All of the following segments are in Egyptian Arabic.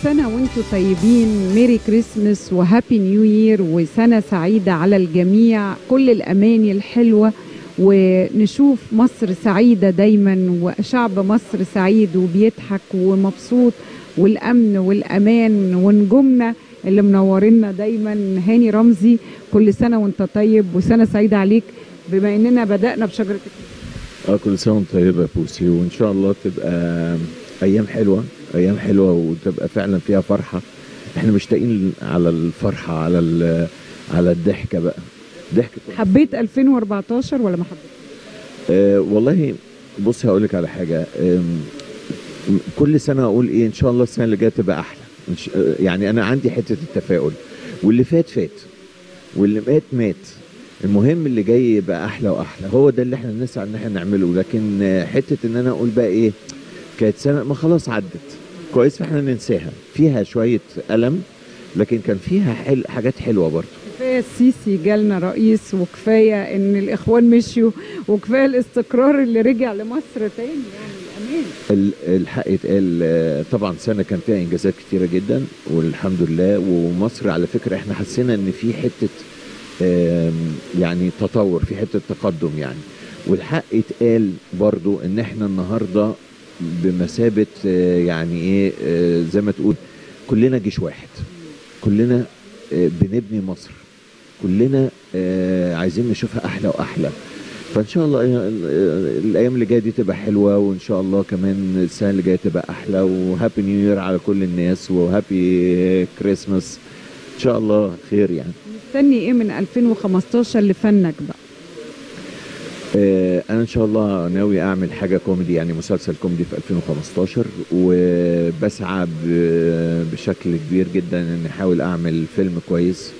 سنة وانتم طيبين ميري كريسمس وهابي نيو يير وسنة سعيدة على الجميع كل الأماني الحلوة ونشوف مصر سعيدة دايما وشعب مصر سعيد وبيضحك ومبسوط والأمن والأمان ونجومنا اللي منورنا دايما هاني رمزي كل سنة وانت طيب وسنة سعيدة عليك بما اننا بدأنا بشجرة اه كل سنه وانت طيبه يا بوسي وان شاء الله تبقى ايام حلوه ايام حلوه وتبقى فعلا فيها فرحه احنا مشتاقين على الفرحه على ال- على الضحكه بقى ضحكه حبيت 2014 ولا ما حبيت آه والله بصي هقول لك على حاجه آم، كل سنه اقول ايه ان شاء الله السنه اللي جايه تبقى احلى إن ش- آه، يعني انا عندي حته التفاؤل واللي فات فات واللي مات مات المهم اللي جاي يبقى احلى واحلى هو ده اللي احنا نسعى ان احنا نعمله لكن آه، حته ان انا اقول بقى ايه كانت سنه ما خلاص عدت كويس فاحنا ننساها فيها شويه الم لكن كان فيها حل حاجات حلوه برضه كفايه السيسي جالنا رئيس وكفايه ان الاخوان مشيوا وكفايه الاستقرار اللي رجع لمصر تاني يعني الامان ال- الحق يتقال آه، طبعا سنه كان فيها انجازات كتيره جدا والحمد لله ومصر على فكره احنا حسينا ان في حته آم، يعني تطور في حته تقدم يعني والحق يتقال برضو ان احنا النهارده بمثابه آه، يعني ايه آه، زي ما تقول كلنا جيش واحد كلنا آه، بنبني مصر كلنا آه، عايزين نشوفها احلى واحلى فان شاء الله آه، الايام اللي جايه دي تبقى حلوه وان شاء الله كمان السنه اللي جايه تبقى احلى وهابي نيو يير على كل الناس وهابي كريسماس ان شاء الله خير يعني مستني ايه من 2015 لفنك بقى آه، انا ان شاء الله ناوي اعمل حاجه كوميدي يعني مسلسل كوميدي في 2015 وبسعى ب- بشكل كبير جدا ان احاول اعمل فيلم كويس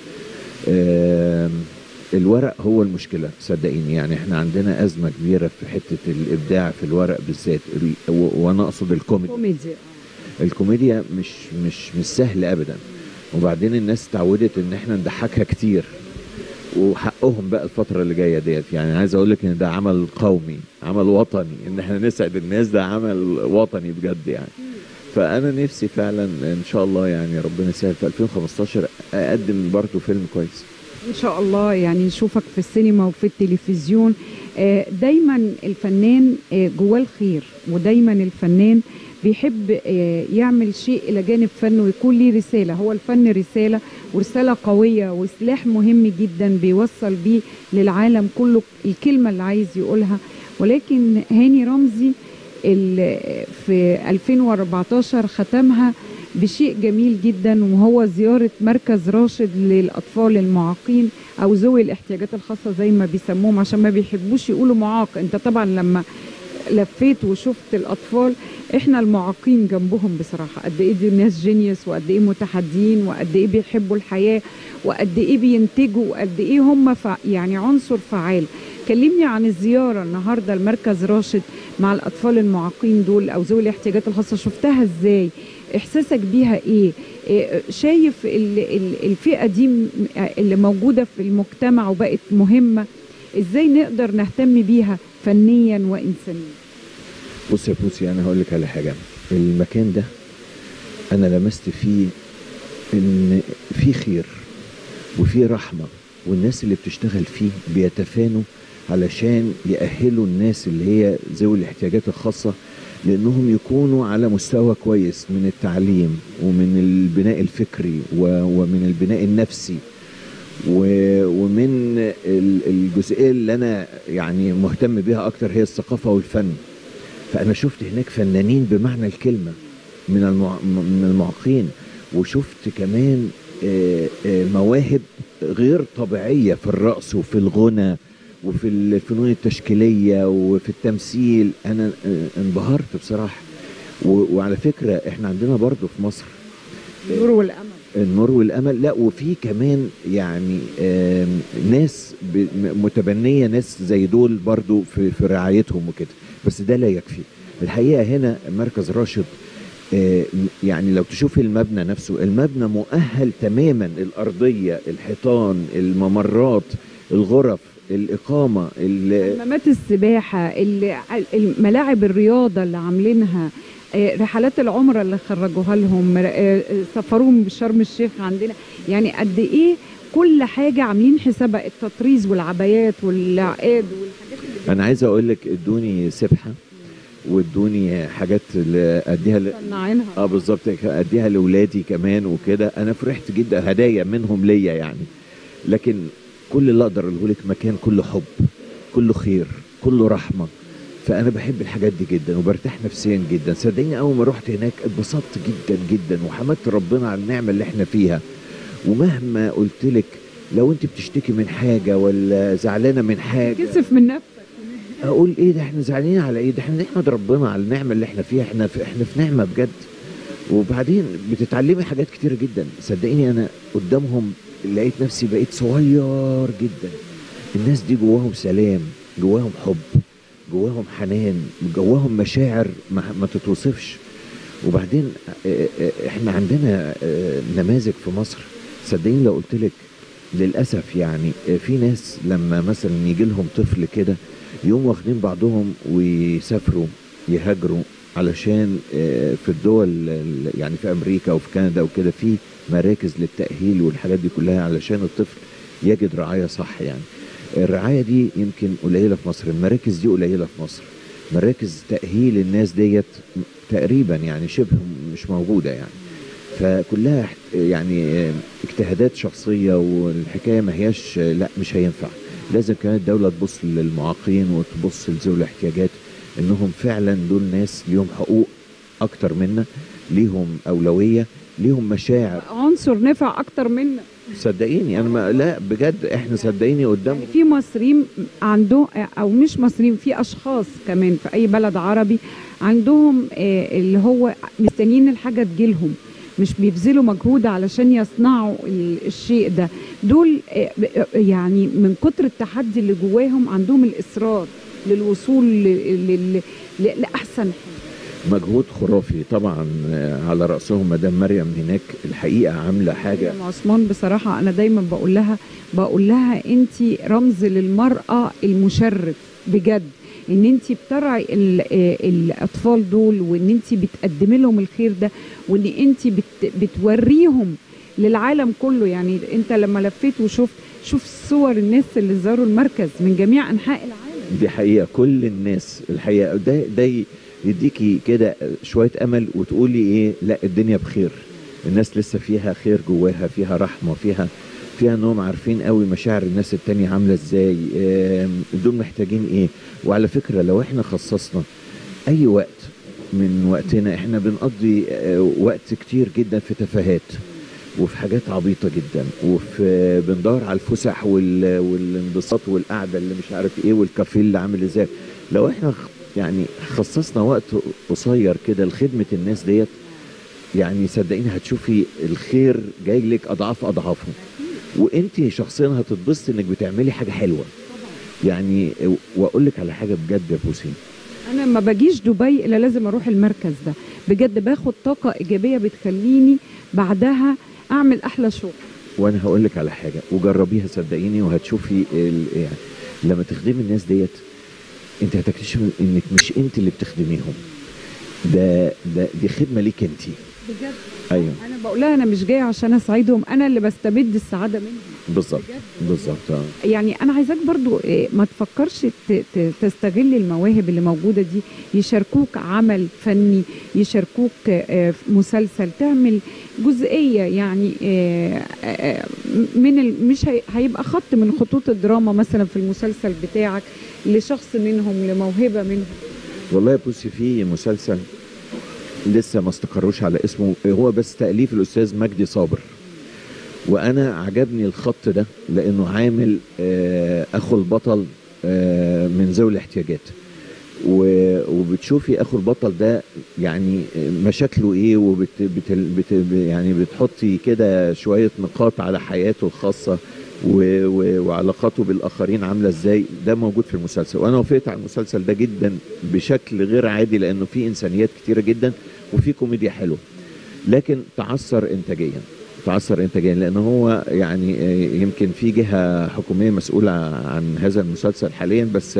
آم، الورق هو المشكله صدقيني يعني احنا عندنا ازمه كبيره في حته الابداع في الورق بالذات ال- و- وانا اقصد الكوميدي كوميدي الكوميديا مش مش مش سهل ابدا وبعدين الناس اتعودت ان احنا نضحكها كتير وحقهم بقى الفتره اللي جايه ديت يعني عايز اقول لك ان ده عمل قومي عمل وطني ان احنا نسعد الناس ده عمل وطني بجد يعني فانا نفسي فعلا ان شاء الله يعني ربنا يسهل في 2015 اقدم برضه فيلم كويس ان شاء الله يعني نشوفك في السينما وفي التلفزيون آه، دايما الفنان آه، جواه الخير ودايما الفنان بيحب آه، يعمل شيء الى جانب فنه ويكون ليه رساله هو الفن رساله ورساله قويه وسلاح مهم جدا بيوصل بيه للعالم كله الكلمه اللي عايز يقولها ولكن هاني رمزي ال- في 2014 ختمها بشيء جميل جدا وهو زيارة مركز راشد للأطفال المعاقين أو ذوي الاحتياجات الخاصة زي ما بيسموهم عشان ما بيحبوش يقولوا معاق أنت طبعا لما لفيت وشفت الأطفال إحنا المعاقين جنبهم بصراحة قد إيه دي ناس جينيوس وقد إيه متحدين وقد إيه بيحبوا الحياة وقد إيه بينتجوا وقد إيه هم فع يعني عنصر فعال كلمني عن الزيارة النهاردة لمركز راشد مع الأطفال المعاقين دول أو ذوي الاحتياجات الخاصة شفتها إزاي إحساسك بيها إيه إيه، شايف ال- ال- الفئة دي م- اللي موجودة في المجتمع وبقت مهمة إزاي نقدر نهتم بيها فنيا وإنسانيا بص يا بوسي انا هقول لك على حاجه المكان ده انا لمست فيه ان في خير وفي رحمه والناس اللي بتشتغل فيه بيتفانوا علشان يأهلوا الناس اللي هي ذوي الاحتياجات الخاصه لانهم يكونوا على مستوى كويس من التعليم ومن البناء الفكري و- ومن البناء النفسي و- ومن ال- الجزئيه اللي انا يعني مهتم بيها اكتر هي الثقافه والفن فانا شفت هناك فنانين بمعنى الكلمه من المع... من المعاقين وشفت كمان آه، آه، مواهب غير طبيعيه في الرقص وفي الغنى وفي الفنون التشكيليه وفي التمثيل انا آه، انبهرت بصراحه و... وعلى فكره احنا عندنا برضو في مصر النور والأمل النور والامل لا وفي كمان يعني آم، ناس ب- م- متبنيه ناس زي دول برضو في في رعايتهم وكده بس ده لا يكفي الحقيقه هنا مركز راشد آه، م- يعني لو تشوف المبنى نفسه المبنى مؤهل تماما الارضيه الحيطان الممرات الغرف الاقامه ال- حمامات السباحة ال- الملاعب الرياضة اللي عاملينها آه، رحلات العمره اللي خرجوها لهم آه، آه، سفروهم بشرم الشيخ عندنا يعني قد ايه كل حاجه عاملين حسابها التطريز والعبايات والعقاد والحاجات اللي انا عايز اقول لك ادوني سبحه وادوني حاجات ل- اديها ل... مصنعينها اه بالظبط اديها لاولادي كمان وكده انا فرحت جدا هدايا منهم ليا يعني لكن كل اللي اقدر اقوله لك مكان كله حب كله خير كله رحمه فانا بحب الحاجات دي جدا وبرتاح نفسيا جدا صدقيني اول ما رحت هناك اتبسطت جدا جدا وحمدت ربنا على النعمه اللي احنا فيها ومهما قلت لك لو انت بتشتكي من حاجه ولا زعلانه من حاجه كسف من نفسك اقول ايه ده احنا زعلانين على ايه ده احنا نحمد ربنا على النعمه اللي احنا فيها احنا في احنا في نعمه بجد وبعدين بتتعلمي حاجات كتيره جدا صدقيني انا قدامهم لقيت نفسي بقيت صغير جدا الناس دي جواهم سلام جواهم حب جواهم حنان جواهم مشاعر ما, ما تتوصفش وبعدين اه، اه، احنا عندنا اه، نماذج في مصر صدقيني لو قلت لك للاسف يعني اه، في ناس لما مثلا يجي لهم طفل كده يوم واخدين بعضهم ويسافروا يهاجروا علشان آه، في الدول ال- يعني في امريكا وفي كندا وكده في مراكز للتاهيل والحاجات دي كلها علشان الطفل يجد رعايه صح يعني الرعايه دي يمكن قليله في مصر المراكز دي قليله في مصر مراكز تاهيل الناس ديت تقريبا يعني شبه مش موجوده يعني فكلها احت- يعني آه، اجتهادات شخصيه والحكايه ما هياش آه، لا مش هينفع لازم كمان الدوله تبص للمعاقين وتبص لذوي الاحتياجات انهم فعلا دول ناس ليهم حقوق اكتر منا ليهم اولويه ليهم مشاعر عنصر نفع اكتر منا صدقيني انا ما لا بجد احنا صدقيني قدام يعني في مصريين عندهم او مش مصريين في اشخاص كمان في اي بلد عربي عندهم آه، اللي هو مستنيين الحاجه تجيلهم مش بيبذلوا مجهود علشان يصنعوا ال- الشيء ده دول آه، ب- آه، يعني من كتر التحدي اللي جواهم عندهم الاصرار للوصول ل- ل- ل- لاحسن حاجه مجهود خرافي طبعا آه، على راسهم مدام مريم هناك الحقيقه عامله حاجه مريم عثمان بصراحة أنا دايما بقول لها بقول لها أنت رمز للمرأة المشرف بجد ان انت بترعي ال- آه الاطفال دول وان انت بتقدمي لهم الخير ده وان انت بت بتوريهم للعالم كله يعني انت لما لفيت وشفت شوف صور الناس اللي زاروا المركز من جميع انحاء العالم دي حقيقه كل الناس الحقيقه ده ده يديكي كده شويه امل وتقولي ايه لا الدنيا بخير الناس لسه فيها خير جواها فيها رحمه فيها فيها انهم عارفين قوي مشاعر الناس التانية عامله ازاي آم، دول محتاجين ايه وعلى فكره لو احنا خصصنا اي وقت من وقتنا احنا بنقضي آه، وقت كتير جدا في تفاهات وفي حاجات عبيطه جدا وفي بندور على الفسح وال... والانبساط والقعده اللي مش عارف ايه والكافيه اللي عامل ازاي لو احنا خ- يعني خصصنا وقت قصير كده لخدمه الناس ديت يعني صدقيني هتشوفي الخير جاي لك اضعاف اضعافه وانت شخصيا هتتبسطي انك بتعملي حاجه حلوه يعني واقول لك على حاجه بجد يا بوسي انا ما باجيش دبي الا لازم اروح المركز ده بجد باخد طاقه ايجابيه بتخليني بعدها اعمل احلى شغل وانا هقول لك على حاجه وجربيها صدقيني وهتشوفي ال... يعني لما تخدمي الناس ديت انت هتكتشفي انك مش انت اللي بتخدميهم ده ده دي خدمه ليك انت بجد ايوه انا بقول لها انا مش جايه عشان اسعدهم انا اللي بستبد السعاده منهم بالظبط بجد. بالظبط اه يعني انا عايزاك برضو إيه، ما تفكرش ت- ت- تستغل المواهب اللي موجوده دي يشاركوك عمل فني يشاركوك آه، في مسلسل تعمل جزئيه يعني آه، آه، من ال- مش هي- هيبقى خط من خطوط الدراما مثلا في المسلسل بتاعك لشخص منهم لموهبه منهم والله يا بوسي في مسلسل لسه ما استقروش على اسمه هو بس تأليف الأستاذ مجدي صابر وأنا عجبني الخط ده لأنه عامل آه، أخو البطل آه، من ذوي الاحتياجات و- وبتشوفي أخو البطل ده يعني مشاكله إيه وبت بت بت يعني بتحطي كده شوية نقاط على حياته الخاصة و- و- وعلاقاته بالآخرين عاملة إزاي ده موجود في المسلسل وأنا وافقت على المسلسل ده جدا بشكل غير عادي لأنه فيه إنسانيات كتيرة جدا وفيه كوميديا حلوة لكن تعثر انتاجيا تعثر انتاجيا لان هو يعني آه، يمكن في جهه حكوميه مسؤوله عن هذا المسلسل حاليا بس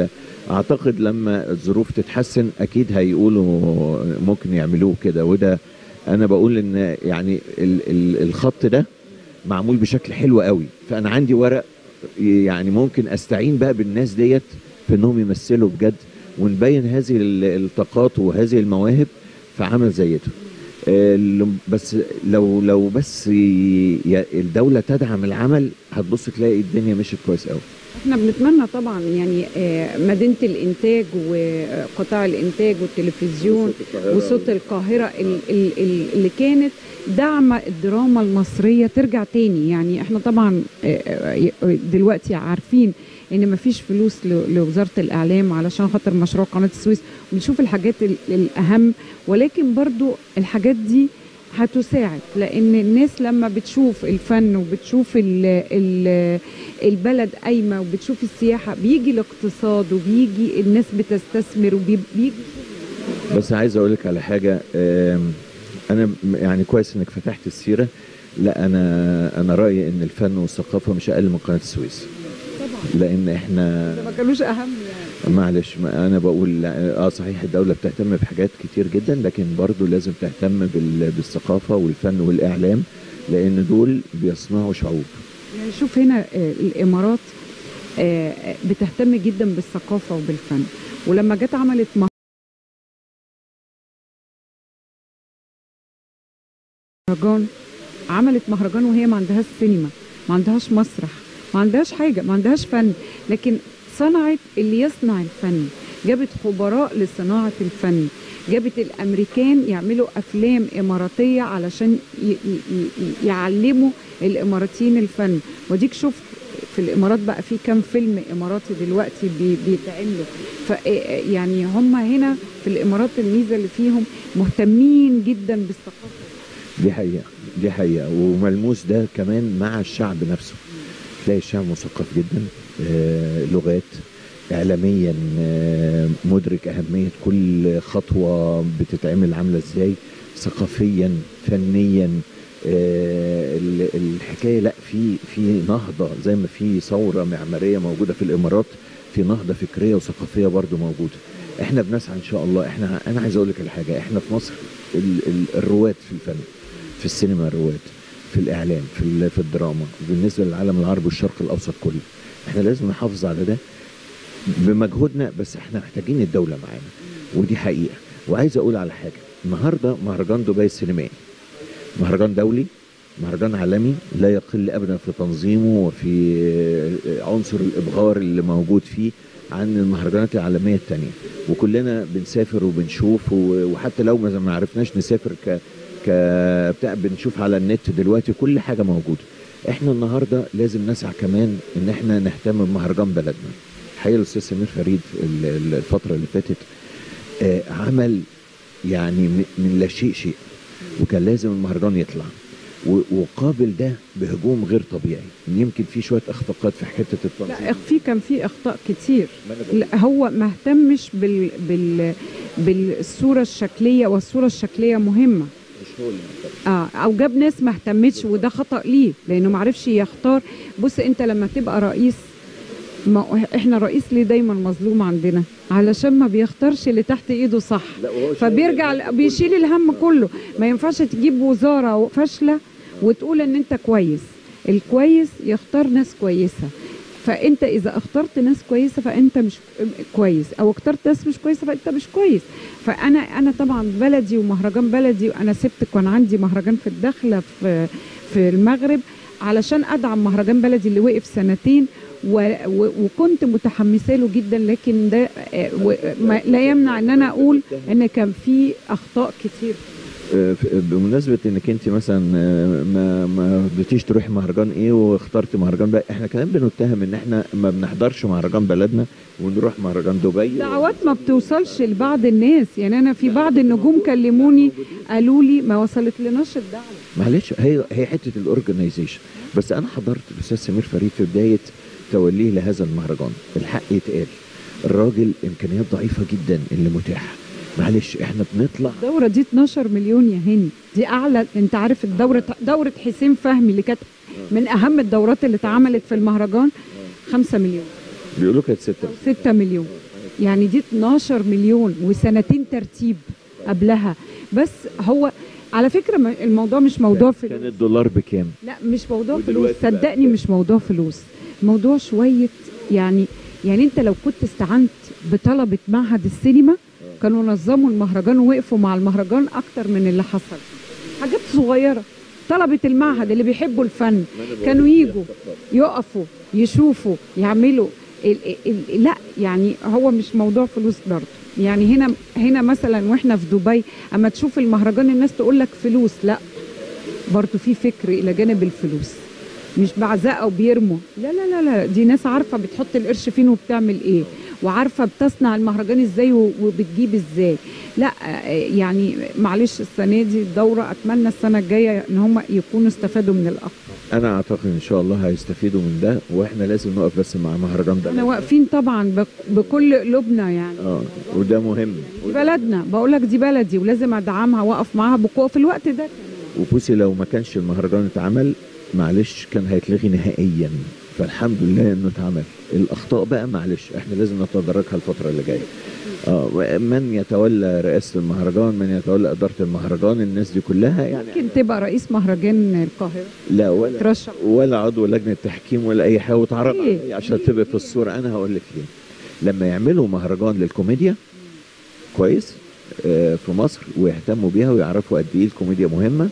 اعتقد لما الظروف تتحسن اكيد هيقولوا ممكن يعملوه كده وده انا بقول ان يعني ال ال الخط ده معمول بشكل حلو قوي فانا عندي ورق يعني ممكن استعين بقى بالناس ديت في انهم يمثلوا بجد ونبين هذه ال- الطاقات وهذه المواهب في عمل زي ده ال- بس لو لو بس ي- ي- الدولة تدعم العمل هتبص تلاقي الدنيا مشيت كويس قوي احنا بنتمنى طبعا يعني آه، مدينه الانتاج وقطاع الانتاج والتلفزيون وصوت القاهره ال- ال- ال- اللي كانت دعم الدراما المصريه ترجع تاني يعني احنا طبعا آه، آه، دلوقتي عارفين ان مفيش فلوس ل- لوزاره الاعلام علشان خاطر مشروع قناه السويس بنشوف الحاجات ال- الاهم ولكن برضو الحاجات دي هتساعد لان الناس لما بتشوف الفن وبتشوف ال ال البلد قايمه وبتشوف السياحه بيجي الاقتصاد وبيجي الناس بتستثمر وبيجي بس عايز اقول لك على حاجه آم، انا م- يعني كويس انك فتحت السيره لا انا انا رايي ان الفن والثقافه مش اقل من قناه السويس طبعا لان احنا ما كانوش اهم يعني معلش ما انا بقول اه صحيح الدوله بتهتم بحاجات كتير جدا لكن برضو لازم تهتم بال- بالثقافه والفن والاعلام لان دول بيصنعوا شعوب يعني شوف هنا آه، الامارات آه، آه، بتهتم جدا بالثقافه وبالفن ولما جت عملت مهرجان عملت مهرجان وهي ما عندهاش سينما ما عندهاش مسرح ما عندهاش حاجه ما عندهاش فن لكن صنعت اللي يصنع الفن جابت خبراء لصناعه الفن جابت الامريكان يعملوا افلام اماراتيه علشان ي- ي- ي- يعلموا الاماراتيين الفن وديك شفت في الامارات بقى في كام فيلم اماراتي دلوقتي بي- بيتعملوا ف يعني هم هنا في الامارات الميزه اللي فيهم مهتمين جدا بالثقافه دي حقيقة دي حقيقة وملموس ده كمان مع الشعب نفسه تلاقي الشعب مثقف جدا آه، لغات إعلاميا آه، مدرك أهمية كل خطوة بتتعمل عاملة إزاي ثقافيا فنيا آه، ال- الحكاية لا في في نهضة زي ما في ثورة معمارية موجودة في الإمارات في نهضة فكرية وثقافية برضو موجودة احنا بنسعى ان شاء الله احنا انا عايز اقول لك على حاجه احنا في مصر ال ال الرواد في الفن في السينما الرواد في الاعلام في ال- في الدراما بالنسبه للعالم العربي والشرق الاوسط كله احنا لازم نحافظ على ده بمجهودنا بس احنا محتاجين الدوله معانا ودي حقيقه وعايز اقول على حاجه النهارده مهرجان دبي السينمائي مهرجان دولي مهرجان عالمي لا يقل ابدا في تنظيمه وفي عنصر الابهار اللي موجود فيه عن المهرجانات العالميه التانية وكلنا بنسافر وبنشوف و- وحتى لو ما ما عرفناش نسافر ك ك بتاع بنشوف على النت دلوقتي كل حاجه موجوده احنا النهارده لازم نسعى كمان ان احنا نهتم بمهرجان بلدنا الحقيقه الاستاذ سمير فريد ال- ال- الفتره اللي فاتت آه، عمل يعني م- من لا شيء شيء وكان لازم المهرجان يطلع و- وقابل ده بهجوم غير طبيعي يمكن في شويه اخفاقات في حته التنظيم لا في كان في اخطاء كتير ما أنا بقول. لا هو ما اهتمش بال بال بالصوره الشكليه والصوره الشكليه مهمه مش هو اللي محتاج. اه او جاب ناس ما اهتمتش وده خطا ليه لانه ما عرفش يختار بص انت لما تبقى رئيس ما احنا الرئيس ليه دايما مظلوم عندنا علشان ما بيختارش اللي تحت ايده صح لا وهو شايل فبيرجع الهم بيشيل الهم كله ما ينفعش تجيب وزاره فاشله وتقول ان انت كويس الكويس يختار ناس كويسه فانت اذا اخترت ناس كويسه فانت مش كويس او اخترت ناس مش كويسه فانت مش كويس فانا انا طبعا بلدي ومهرجان بلدي وانا سبت كان عندي مهرجان في الداخله في في المغرب علشان ادعم مهرجان بلدي اللي وقف سنتين و و وكنت متحمسه له جدا لكن ده آه، و- ما- لا يمنع ان انا اقول ان كان في اخطاء كتير آه، ف- بمناسبة انك انت مثلا آه، ما ما بديتيش تروحي مهرجان ايه واخترت مهرجان بقى احنا كمان بنتهم ان احنا ما بنحضرش مهرجان بلدنا ونروح مهرجان دبي دعوات ما بتوصلش لبعض الناس يعني انا في بعض النجوم كلموني قالوا لي ما وصلت لناش الدعوه معلش هي هي حته الاورجنايزيشن بس انا حضرت الاستاذ سمير فريد في بدايه توليه لهذا المهرجان الحق يتقال الراجل امكانيات ضعيفه جدا اللي متاحه معلش احنا بنطلع الدوره دي 12 مليون يا هاني دي اعلى انت عارف الدوره دوره حسين فهمي اللي كانت من اهم الدورات اللي اتعملت في المهرجان 5 مليون بيقولوا كانت ستة أو 6 مليون يعني دي 12 مليون وسنتين ترتيب قبلها بس هو على فكره م- الموضوع مش موضوع كان فلوس الدولار بكام لا مش موضوع فلوس ودلوقتي بقى صدقني كام؟ مش موضوع فلوس موضوع شويه يعني يعني انت لو كنت استعنت بطلبه معهد السينما كانوا نظموا المهرجان ووقفوا مع المهرجان اكتر من اللي حصل حاجات صغيره طلبه المعهد اللي بيحبوا الفن كانوا يجوا يقفوا يشوفوا يعملوا ال ال ال لا يعني هو مش موضوع فلوس برضه يعني هنا هنا مثلا واحنا في دبي اما تشوف المهرجان الناس تقول لك فلوس لا برضه في فكر الى جانب الفلوس مش بعزقه وبيرموا لا لا لا لا دي ناس عارفه بتحط القرش فين وبتعمل ايه وعارفه بتصنع المهرجان ازاي و- وبتجيب ازاي لا آه، يعني معلش السنه دي الدوره اتمنى السنه الجايه ان هم يكونوا استفادوا من الاخطاء انا اعتقد ان شاء الله هيستفيدوا من ده واحنا لازم نقف بس مع مهرجان ده احنا واقفين طبعا بك- بكل قلوبنا يعني اه وده مهم دي بلدنا بقول لك دي بلدي ولازم ادعمها واقف معاها بقوه في الوقت ده كمان وبوسي لو ما كانش المهرجان اتعمل معلش كان هيتلغي نهائيا فالحمد لله انه اتعمل الاخطاء بقى معلش احنا لازم نتداركها الفتره اللي جايه اه من يتولى رئاسه المهرجان من يتولى اداره المهرجان الناس دي كلها يعني ممكن تبقى رئيس مهرجان القاهره لا ولا ترشح ولا عضو لجنه تحكيم ولا اي حاجه وتعرض ليه؟ عليا عشان تبقى في الصوره انا هقول لك ليه لما يعملوا مهرجان للكوميديا كويس آه، في مصر ويهتموا بيها ويعرفوا قد ايه الكوميديا مهمه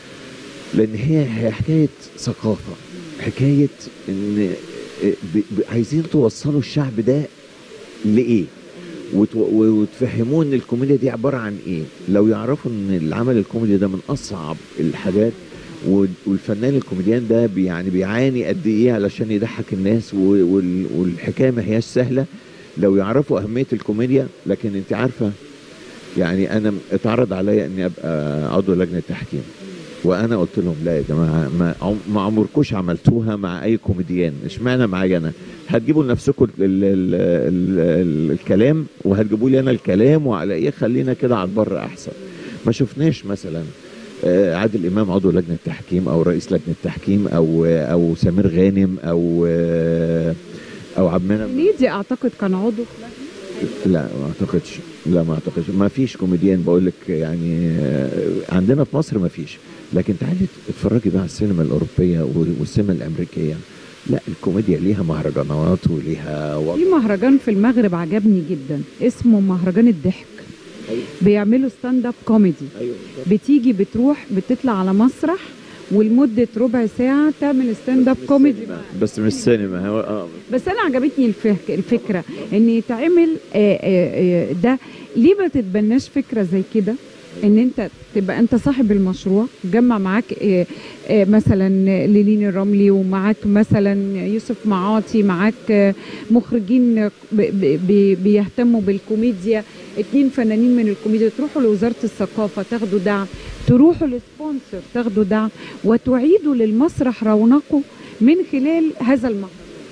لان هي هي حكايه ثقافه حكايه ان آه، ب- ب- عايزين توصلوا الشعب ده لايه وت- و- وتفهموه ان الكوميديا دي عباره عن ايه لو يعرفوا ان العمل الكوميدي ده من اصعب الحاجات و- والفنان الكوميديان ده بي- يعني بيعاني قد ايه علشان يضحك الناس و- وال- والحكايه ما هياش سهله لو يعرفوا اهميه الكوميديا لكن انت عارفه يعني انا م- اتعرض عليا اني ابقى عضو لجنه تحكيم وانا قلت لهم لا يا جماعه ما عم- ما عمركوش عملتوها مع اي كوميديان اشمعنى معايا انا هتجيبوا لنفسكم ال ال ال ال ال الكلام وهتجيبوا لي انا الكلام وعلى ايه خلينا كده على البر احسن ما شفناش مثلا آه، عادل امام عضو لجنه تحكيم او رئيس لجنه تحكيم او او سمير غانم او آه، او عبد المنعم هنيدي اعتقد كان عضو في لا ما اعتقدش لا ما اعتقدش ما فيش كوميديان بقول لك يعني آه، عندنا في مصر ما فيش لكن تعالي اتفرجي بقى على السينما الاوروبيه وال- والسينما الامريكيه لا الكوميديا ليها مهرجانات وليها وضع في مهرجان في المغرب عجبني جدا اسمه مهرجان الضحك بيعملوا ستاند اب كوميدي ايوه بتيجي بتروح بتطلع على مسرح ولمده ربع ساعه تعمل ستاند اب كوميدي بس مش سينما هو اه بس انا عجبتني الفك... الفكره ان يتعمل آه، آه، آه، ده ليه ما تتبناش فكره زي كده ان انت تبقى انت صاحب المشروع تجمع معاك آه، آه، مثلا ليلين الرملي ومعاك مثلا يوسف معاطي معاك آه، مخرجين ب- ب- ب- بيهتموا بالكوميديا اتنين فنانين من الكوميديا تروحوا لوزاره الثقافه تاخدوا دعم تروحوا لسبونسر تاخدوا دعم وتعيدوا للمسرح رونقه من خلال هذا المهرجان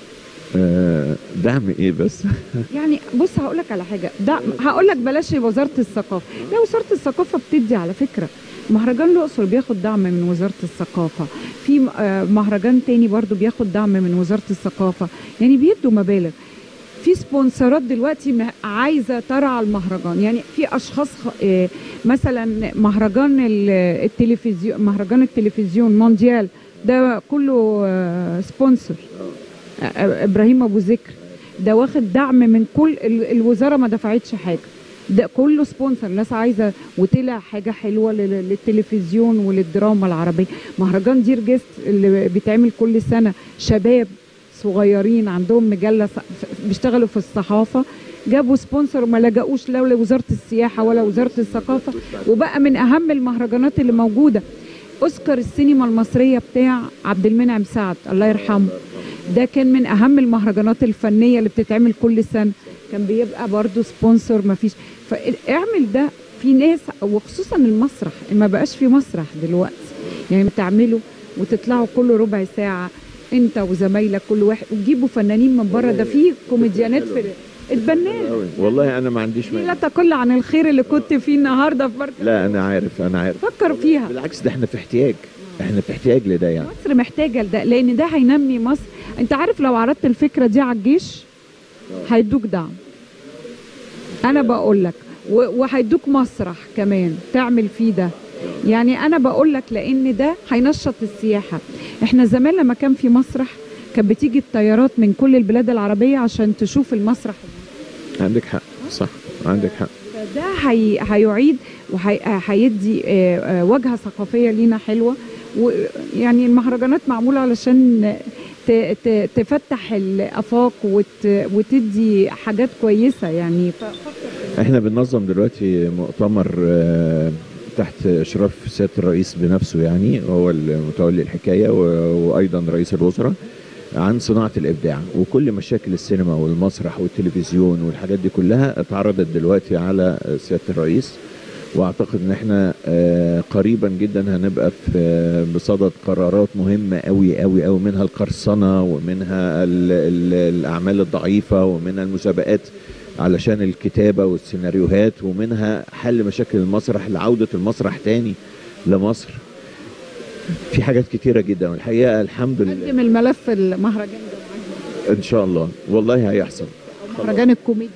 آه، دعم ايه بس يعني بص هقول لك على حاجه ده هقول لك بلاش وزاره الثقافه لا وزاره الثقافه بتدي على فكره مهرجان الاقصر بياخد دعم من وزاره الثقافه في آه، مهرجان تاني برضو بياخد دعم من وزاره الثقافه يعني بيدوا مبالغ في سبونسرات دلوقتي مه- عايزه ترعى المهرجان يعني في اشخاص خ- آه، مثلا مهرجان ال- التلفزيون مهرجان التلفزيون مونديال ده كله آه، سبونسر آه، ابراهيم ابو ذكر ده واخد دعم من كل ال- الوزاره ما دفعتش حاجه ده كله سبونسر ناس عايزه وطلع حاجه حلوه لل- للتلفزيون وللدراما العربيه مهرجان دير جيست اللي بيتعمل كل سنه شباب صغيرين عندهم مجله ص- ف- بيشتغلوا في الصحافه جابوا سبونسر وما لجأوش لا لوزاره السياحه ولا وزاره الثقافه وبقى من اهم المهرجانات اللي موجوده اوسكار السينما المصريه بتاع عبد المنعم سعد الله يرحمه ده كان من اهم المهرجانات الفنيه اللي بتتعمل كل سنه كان بيبقى برضو سبونسر ما فيش فاعمل ده في ناس وخصوصا المسرح ما بقاش في مسرح دلوقتي يعني تعملوا وتطلعوا كل ربع ساعه انت وزمايلك كل واحد وتجيبوا فنانين من بره ده في كوميديانات في اتبناه أوي. والله انا ما عنديش دي لا مانع تقل عن الخير اللي كنت فيه النهارده في مركز لا انا عارف انا عارف فكر فيها بالعكس ده احنا في احتياج احنا في احتياج لده يعني مصر محتاجه لده لان ده هينمي مصر انت عارف لو عرضت الفكره دي على الجيش هيدوك دعم انا بقول لك و- وهيدوك مسرح كمان تعمل فيه ده يعني انا بقول لك لان ده هينشط السياحه احنا زمان لما كان في مسرح كانت بتيجي الطيارات من كل البلاد العربيه عشان تشوف المسرح عندك حق صح عندك حق فده هي هيعيد وهيدي وجهه ثقافيه لينا حلوه ويعني المهرجانات معموله علشان ت- ت- تفتح الافاق وت- وتدي حاجات كويسه يعني ف- احنا بننظم دلوقتي مؤتمر آه، تحت اشراف سياده الرئيس بنفسه يعني هو المتولي الحكايه و- وايضا رئيس الوزراء عن صناعه الابداع وكل مشاكل السينما والمسرح والتلفزيون والحاجات دي كلها اتعرضت دلوقتي على سياده الرئيس واعتقد ان احنا آه، قريبا جدا هنبقى في آه، بصدد قرارات مهمه قوي قوي قوي منها القرصنه ومنها ال ال الاعمال الضعيفه ومنها المسابقات علشان الكتابه والسيناريوهات ومنها حل مشاكل المسرح لعوده المسرح تاني لمصر في حاجات كتيره جدا والحقيقه الحمد لله قدم الملف المهرجان ده ان شاء الله والله هيحصل مهرجان الكوميديا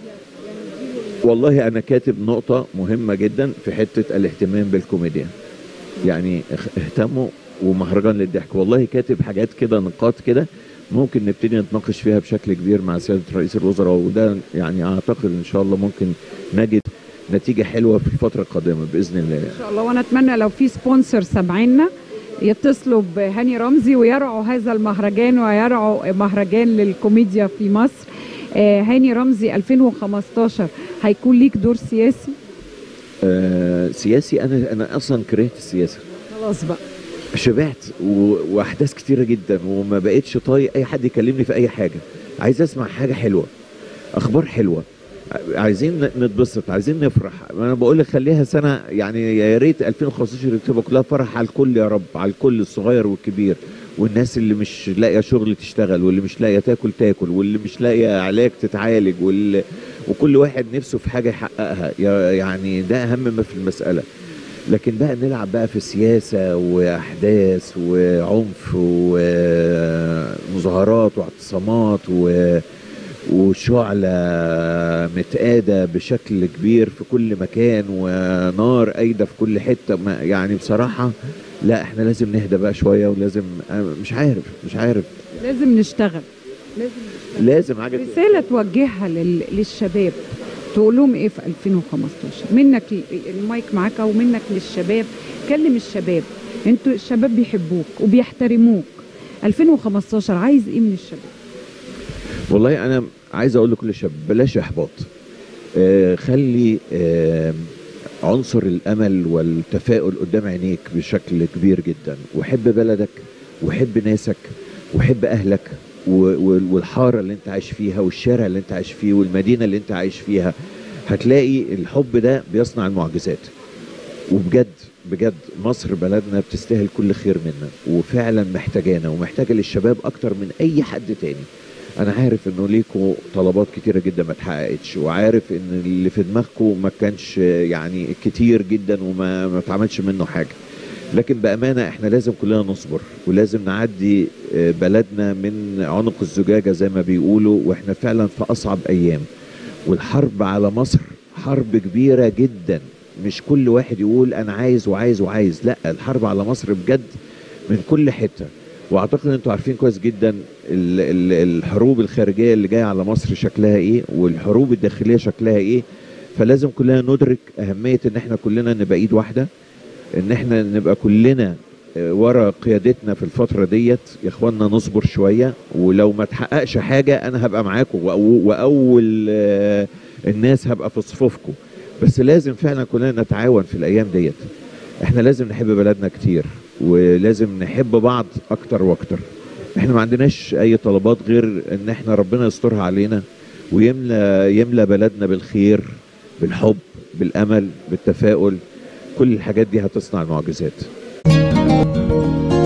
والله انا كاتب نقطه مهمه جدا في حته الاهتمام بالكوميديا يعني اخ- اهتموا ومهرجان للضحك والله كاتب حاجات كده نقاط كده ممكن نبتدي نتناقش فيها بشكل كبير مع سياده رئيس الوزراء وده يعني اعتقد ان شاء الله ممكن نجد نتيجه حلوه في الفتره القادمه باذن الله ان شاء الله وانا اتمنى لو في سبونسر سامعينا يتصلوا بهاني رمزي ويرعوا هذا المهرجان ويرعوا مهرجان للكوميديا في مصر آه، هاني رمزي 2015 هيكون ليك دور سياسي آه سياسي انا انا اصلا كرهت السياسه خلاص بقى شبعت و... واحداث كتيره جدا وما بقتش طايق اي حد يكلمني في اي حاجه عايز اسمع حاجه حلوه اخبار حلوه ع- عايزين ن- نتبسط عايزين نفرح انا بقول لك خليها سنه يعني يا ريت 2015 تبقى كلها فرح على الكل يا رب على الكل الصغير والكبير والناس اللي مش لاقيه شغل تشتغل واللي مش لاقيه تاكل تاكل واللي مش لاقيه علاج تتعالج واللي وكل واحد نفسه في حاجه يحققها يا- يعني ده اهم ما في المساله لكن بقى نلعب بقى في سياسة وأحداث وعنف ومظاهرات واعتصامات و وشعلة متقادة بشكل كبير في كل مكان ونار قايدة في كل حتة ما يعني بصراحة لا احنا لازم نهدى بقى شوية ولازم أنا مش عارف مش عارف لازم نشتغل لازم نشتغل لازم حاجة رسالة توجهها لل... للشباب تقول لهم ايه في 2015 منك ل- المايك معاك او منك للشباب كلم الشباب انتوا الشباب بيحبوك وبيحترموك 2015 عايز ايه من الشباب والله انا عايز اقول لكل شاب بلاش احباط آه خلي آه عنصر الامل والتفاؤل قدام عينيك بشكل كبير جدا وحب بلدك وحب ناسك وحب اهلك و- و- والحاره اللي انت عايش فيها والشارع اللي انت عايش فيه والمدينه اللي انت عايش فيها هتلاقي الحب ده بيصنع المعجزات وبجد بجد مصر بلدنا بتستاهل كل خير منا وفعلا محتاجانا ومحتاجه للشباب اكتر من اي حد تاني انا عارف انه ليكوا طلبات كتيره جدا ما اتحققتش وعارف ان اللي في دماغكم ما كانش يعني كتير جدا وما ما اتعملش منه حاجه لكن بامانه احنا لازم كلنا نصبر ولازم نعدي آه، بلدنا من عنق الزجاجه زي ما بيقولوا واحنا فعلا في اصعب ايام والحرب على مصر حرب كبيره جدا مش كل واحد يقول انا عايز وعايز وعايز لا الحرب على مصر بجد من كل حته واعتقد ان انتوا عارفين كويس جدا ال- ال- الحروب الخارجيه اللي جايه على مصر شكلها ايه والحروب الداخليه شكلها ايه فلازم كلنا ندرك اهميه ان احنا كلنا نبقى ايد واحده ان احنا نبقى كلنا آه، ورا قيادتنا في الفتره ديت يا اخوانا نصبر شويه ولو ما تحققش حاجه انا هبقى معاكم وأو- واول آه، الناس هبقى في صفوفكم بس لازم فعلا كلنا نتعاون في الايام ديت احنا لازم نحب بلدنا كتير ولازم نحب بعض اكتر واكتر احنا ما عندناش اي طلبات غير ان احنا ربنا يسترها علينا ويملى يملى بلدنا بالخير بالحب بالامل بالتفاؤل كل الحاجات دي هتصنع المعجزات